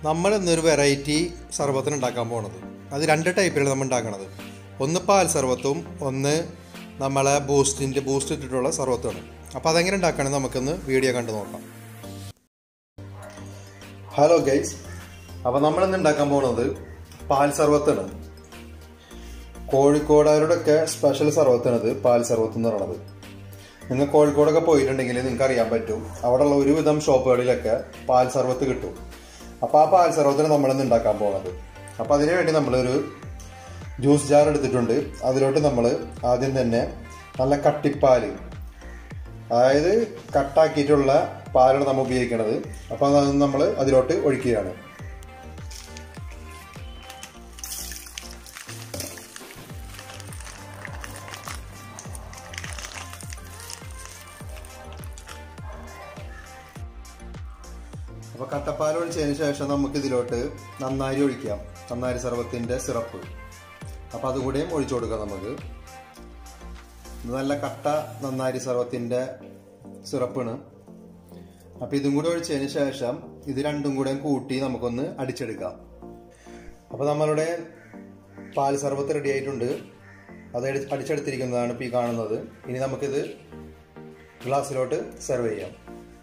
നമ്മൾ ഇന്നൊരു വെറൈറ്റി സർബത്തിന് ഉണ്ടാക്കാൻ പോണത് അത് രണ്ട് ടൈപ്പിലാണ് നമ്മൾ ഉണ്ടാക്കണത് ഒന്ന് പാൽ സർബത്തും ഒന്ന് നമ്മളെ ബൂസ്റ്റിൻ്റെ ബൂസ്റ്റ് ഇട്ടിട്ടുള്ള സർബത്തുമാണ് അപ്പോൾ അതെങ്ങനെ ഉണ്ടാക്കണം നമുക്കൊന്ന് വീഡിയോ കണ്ടു നോക്കാം ഹലോ ഗൈസ് അപ്പോൾ നമ്മളിന്ന് ഉണ്ടാക്കാൻ പോകുന്നത് പാൽ സർബത്താണ് കോഴിക്കോടുകാരുടെയൊക്കെ സ്പെഷ്യൽ സർബത്താണിത് പാൽ സർബത്ത് എന്ന് പറയുന്നത് നിങ്ങൾ കോഴിക്കോടൊക്കെ പോയിട്ടുണ്ടെങ്കിൽ നിങ്ങൾക്ക് അറിയാൻ പറ്റും അവിടെയുള്ള ഒരുവിധം ഷോപ്പുകളിലൊക്കെ പാൽ സർബത്ത് കിട്ടും അപ്പോൾ ആ പാൽ സർബത്താണ് നമ്മളിന്ന് ഉണ്ടാക്കാൻ പോകുന്നത് അപ്പോൾ അതിനു വേണ്ടി നമ്മളൊരു ജ്യൂസ് ജാർ എടുത്തിട്ടുണ്ട് അതിലോട്ട് നമ്മൾ ആദ്യം തന്നെ നല്ല കട്ടിപ്പാൽ അതായത് കട്ടാക്കിയിട്ടുള്ള പാലാണ് നമ്മൾ ഉപയോഗിക്കുന്നത് അപ്പോൾ അത് നമ്മൾ അതിലോട്ട് ഒഴിക്കുകയാണ് അപ്പോൾ കട്ടപ്പാൽ ഒഴിച്ചതിന് ശേഷം നമുക്ക് ഇതിലോട്ട് നന്നാരി ഒഴിക്കാം നന്നാരി സർബത്തിൻ്റെ സിറപ്പ് അപ്പോൾ അതുകൂടെയും ഒഴിച്ചു കൊടുക്കാം നമുക്ക് ഇത് നല്ല കട്ട നന്നാരി സർബത്തിൻ്റെ സിറപ്പാണ് അപ്പോൾ ഇതും കൂടി ഒഴിച്ചതിന് ശേഷം ഇത് രണ്ടും കൂടെ കൂട്ടി നമുക്കൊന്ന് അടിച്ചെടുക്കാം അപ്പോൾ നമ്മളുടെ പാൽ സർബത്ത് റെഡി ആയിട്ടുണ്ട് അത് അടിച്ചെടുത്തിരിക്കുന്നതാണ് ഇപ്പോൾ ഈ കാണുന്നത് ഇനി നമുക്കിത് ഗ്ലാസ്സിലോട്ട് സെർവ് ചെയ്യാം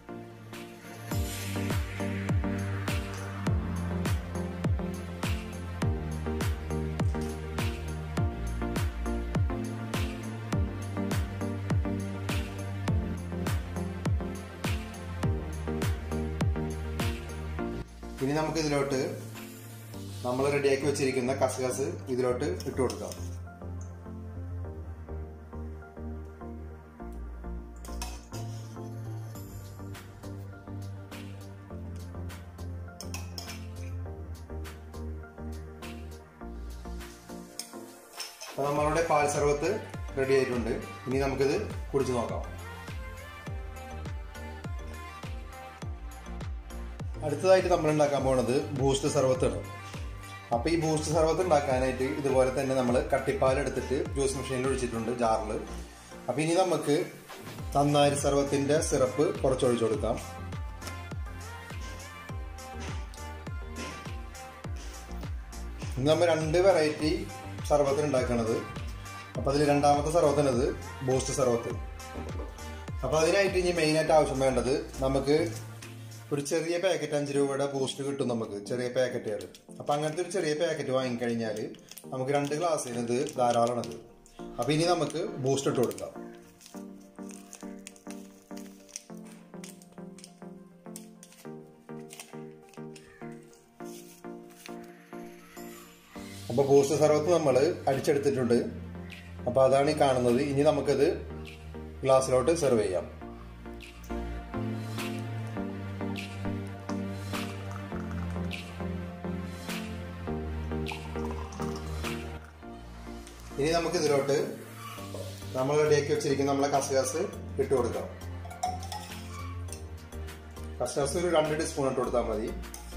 ഇനി നമുക്ക് ഇതിലോട്ട് നമ്മൾ റെഡിയാക്കി വെച്ചിരിക്കുന്ന കസകസ് ഇതിലോട്ട് ഇട്ട് കൊടുക്കാം അപ്പോൾ നമ്മളുടെ പാൽ സർബത്ത് റെഡി ആയിട്ടുണ്ട് ഇനി നമുക്കിത് കുടിച്ചു നോക്കാം അടുത്തതായിട്ട് നമ്മൾ ഉണ്ടാക്കാൻ പോകുന്നത് ബൂസ്റ്റ് സർബത്താണ് അപ്പോൾ ഈ ബൂസ്റ്റ് സർബത്ത് ഉണ്ടാക്കാനായിട്ട് ഇതുപോലെ തന്നെ നമ്മൾ കട്ടിപ്പാൽ എടുത്തിട്ട് ജ്യൂസ് മെഷീനിൽ ഒഴിച്ചിട്ടുണ്ട് ജാറിൽ അപ്പോൾ ഇനി നമുക്ക് നന്നാരി സർബത്തിൻ്റെ സിറപ്പ് കുറച്ചൊഴിച്ചു കൊടുക്കാം ഇന്ന് നമ്മൾ രണ്ട് വെറൈറ്റി സർബത്തിന് ഉണ്ടാക്കണത് അപ്പോൾ അതിൽ രണ്ടാമത്തെ സർബത്തിനത് ബൂസ്റ്റ് സർബത്ത് അപ്പോൾ അതിനായിട്ട് ഇനി മെയിനായിട്ട് ആവശ്യം വേണ്ടത് നമുക്ക് ഒരു ചെറിയ പാക്കറ്റ് അഞ്ച് രൂപയുടെ ബൂസ്റ്റ് കിട്ടും നമുക്ക് ചെറിയ പാക്കറ്റുകൾ അപ്പം അങ്ങനത്തെ ഒരു ചെറിയ പാക്കറ്റ് വാങ്ങിക്കഴിഞ്ഞാൽ നമുക്ക് രണ്ട് ഗ്ലാസ്സിന് ഇത് ധാരാളമാണത് അപ്പം ഇനി നമുക്ക് ബൂസ്റ്റ് ഇട്ട് കൊടുക്കാം അപ്പോൾ ബൂസ്റ്റ് സർവത്ത് നമ്മൾ അടിച്ചെടുത്തിട്ടുണ്ട് അപ്പോൾ അതാണ് ഈ കാണുന്നത് ഇനി നമുക്കത് ഗ്ലാസ്സിലോട്ട് സെർവ് ചെയ്യാം ഇനി നമുക്ക് ഇതിലോട്ട് നമ്മൾ റെഡിയാക്കി വെച്ചിരിക്കുന്ന നമ്മളെ കസകസ് ഇട്ട് കൊടുക്കാം കസകസ് ഒരു രണ്ട് ടീസ്പൂൺ ഇട്ട് കൊടുത്താൽ മതി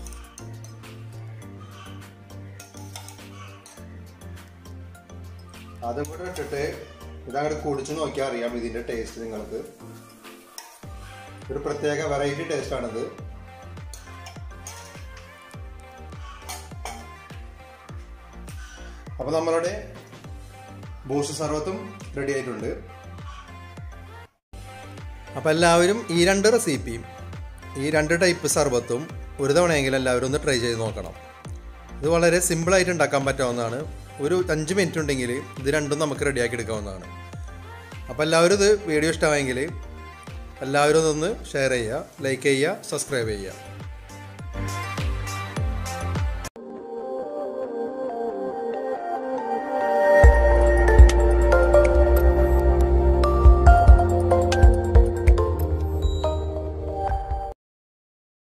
അതും കൂടെ ഇട്ടിട്ട് ഇതങ്ങോട്ട് കുടിച്ചു നോക്കിയാൽ അറിയാം ഇതിന്റെ ടേസ്റ്റ് നിങ്ങൾക്ക് ഒരു പ്രത്യേക വെറൈറ്റി ടേസ്റ്റ് ആണിത് അപ്പൊ നമ്മളുടെ ബൂസ്റ്റ് സർവത്തും റെഡി ആയിട്ടുണ്ട് അപ്പോൾ എല്ലാവരും ഈ രണ്ട് റെസിപ്പിയും ഈ രണ്ട് ടൈപ്പ് സർബത്തും ഒരു തവണയെങ്കിലും എല്ലാവരും ഒന്ന് ട്രൈ ചെയ്ത് നോക്കണം ഇത് വളരെ സിമ്പിളായിട്ട് ഉണ്ടാക്കാൻ പറ്റാവുന്നതാണ് ഒരു അഞ്ച് മിനിറ്റ് ഉണ്ടെങ്കിൽ ഇത് രണ്ടും നമുക്ക് റെഡിയാക്കി എടുക്കാവുന്നതാണ് അപ്പോൾ എല്ലാവരും ഇത് വീഡിയോ ഇഷ്ടമായെങ്കിൽ എല്ലാവരും ഇതൊന്ന് ഷെയർ ചെയ്യുക ലൈക്ക് ചെയ്യുക സബ്സ്ക്രൈബ് ചെയ്യുക